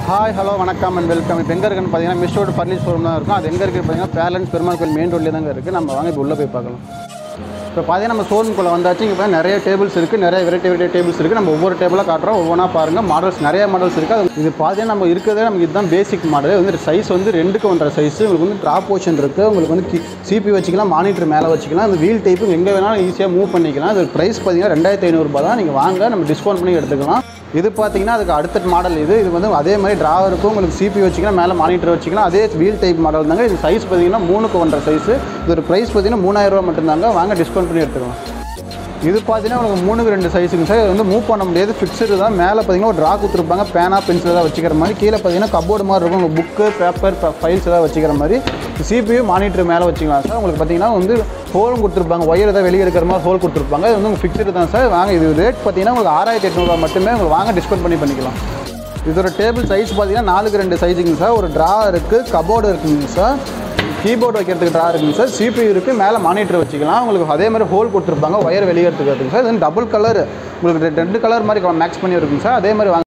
hi hello வணக்கம் and welcome இப்போ எங்கே இருக்குன்னு பார்த்தீங்கன்னா மிஸ்டோட ஃபர்னிச்சர் ஷோரூம் தான் இருக்கும் அது எங்கே இருக்குது பார்த்தீங்கன்னா பேலன்ஸ் பெருமாள் கோயில் மெயின் ரோட்லேயே தாங்க இருக்குது நம்ம வாங்க இப்போ உள்ளே போய் பார்க்கலாம் இப்போ பார்த்தீங்கன்னா நம்ம ஷோரூம்குள்ளே வந்தாச்சு இங்கே பார்த்தா நிறைய டேபிள்ஸ் இருக்குது நிறைய வெரைட்டி வெரைட்டி டேபிள்ஸ் இருக்குது நம்ம ஒவ்வொரு டேபிளாக காட்டுறோம் ஒவ்வொன்றா பாருங்கள் மாடல்ஸ் நிறைய மாடல்ஸ் இருக்குது அது இது பார்த்தீங்கன்னா நம்ம இருக்கிறதே நமக்கு இதுதான் பேசிக் மாடல் வந்து சைஸ் வந்து ரெண்டுக்கு ஒன்றரை சைஸ் உங்களுக்கு வந்து ட்ராப் போர்ஷன் இருக்குது உங்களுக்கு வந்து சிபி வச்சுக்கலாம் மானிட்டர் மேலே வச்சுக்கலாம் அந்த வீல் டைப்பு எங்கே வேணாலும் ஈஸியாக மூவ் பண்ணிக்கலாம் அது ப்ரைஸ் பார்த்தீங்கன்னா ரெண்டாயிரத்தி ஐநூறுரூபா தான் நீங்கள் வாங்க நம்ம டிஸ்கவுண்ட் பண்ணி எடுத்துக்கலாம் இது பார்த்தீங்கன்னா அதுக்கு அடுத்த மாடல் இது இது வந்து அதே மாதிரி ட்ராவர் இருக்கும் உங்களுக்கு சிபி வச்சுக்கலாம் மேலே மானிட்டர் வச்சுக்கலாம் அதே வீல் டைப் மாடல் தாங்க இது சைஸ் பார்த்தீங்கன்னா மூணுக்கு ஒன்றரை சைஸ் இதோட ப்ரைஸ் பார்த்தீங்கன்னா மூணாயிரம் ரூபா மட்டும்தாங்க வாங்க டிஸ்கவுண்ட் பண்ணி எடுத்துக்கலாம் இது பார்த்தீங்கன்னா உங்களுக்கு மூணுக்கு ரெண்டு சைஸுங்க சார் இது வந்து மூவ் பண்ண முடியாது ஃபிக்ஸ்டு தான் மேலே பார்த்தீங்கன்னா ஒரு ட்ரா கொடுத்துருப்பாங்க பேனா பென்சில் ஏதாவது வச்சுக்கிற மாதிரி கீழே பார்த்தீங்கன்னா கபோர்டு மாதிரி இருக்கும் உங்களுக்கு புக்கு பேப்பர் ஃபைல்ஸ் ஏதாவது வச்சுக்கிற மாதிரி சிபியு மானிட்டர் மேலே வச்சுக்கலாம் சார் உங்களுக்கு பார்த்தீங்கன்னா வந்து ஹோலும் கொடுத்துருப்பாங்க ஒயர் ஏதாவது வெளியே இருக்கிற மாதிரி ஹோல் கொடுத்துருப்பாங்க இது வந்து உங்களுக்கு ஃபிக்ஸ்டு தான் சார் வாங்க இது ரேட் பார்த்தீங்கன்னா உங்களுக்கு ஆறாயிரத்தி எட்நூறுபா மட்டுமே உங்களுக்கு வாங்க டிஸ்கவுண்ட் பண்ணி பண்ணிக்கலாம் இதோட டேபிள் சைஸ் பார்த்தீங்கன்னா நாலுக்கு ரெண்டு சைஸுங்க சார் ஒரு ட்ரா இருக்குது கபோர்டு இருக்குங்க சார் கீபோர்டு வைக்கிறதுக்கு ட்ரா இருக்குங்க சார் சிபியூ இருக்குது மேலே மானிட்டர் வச்சுக்கலாம் உங்களுக்கு அதே மாதிரி ஹோல் கொடுத்துருப்பாங்க ஒயர் வெளியே எடுத்துக்கிறதுக்கு சார் இது டபுள் கலர் உங்களுக்கு ரெண்டு கலர் மாதிரி மேக்ஸ் பண்ணி இருக்குங்க சார் அதே மாதிரி வாங்க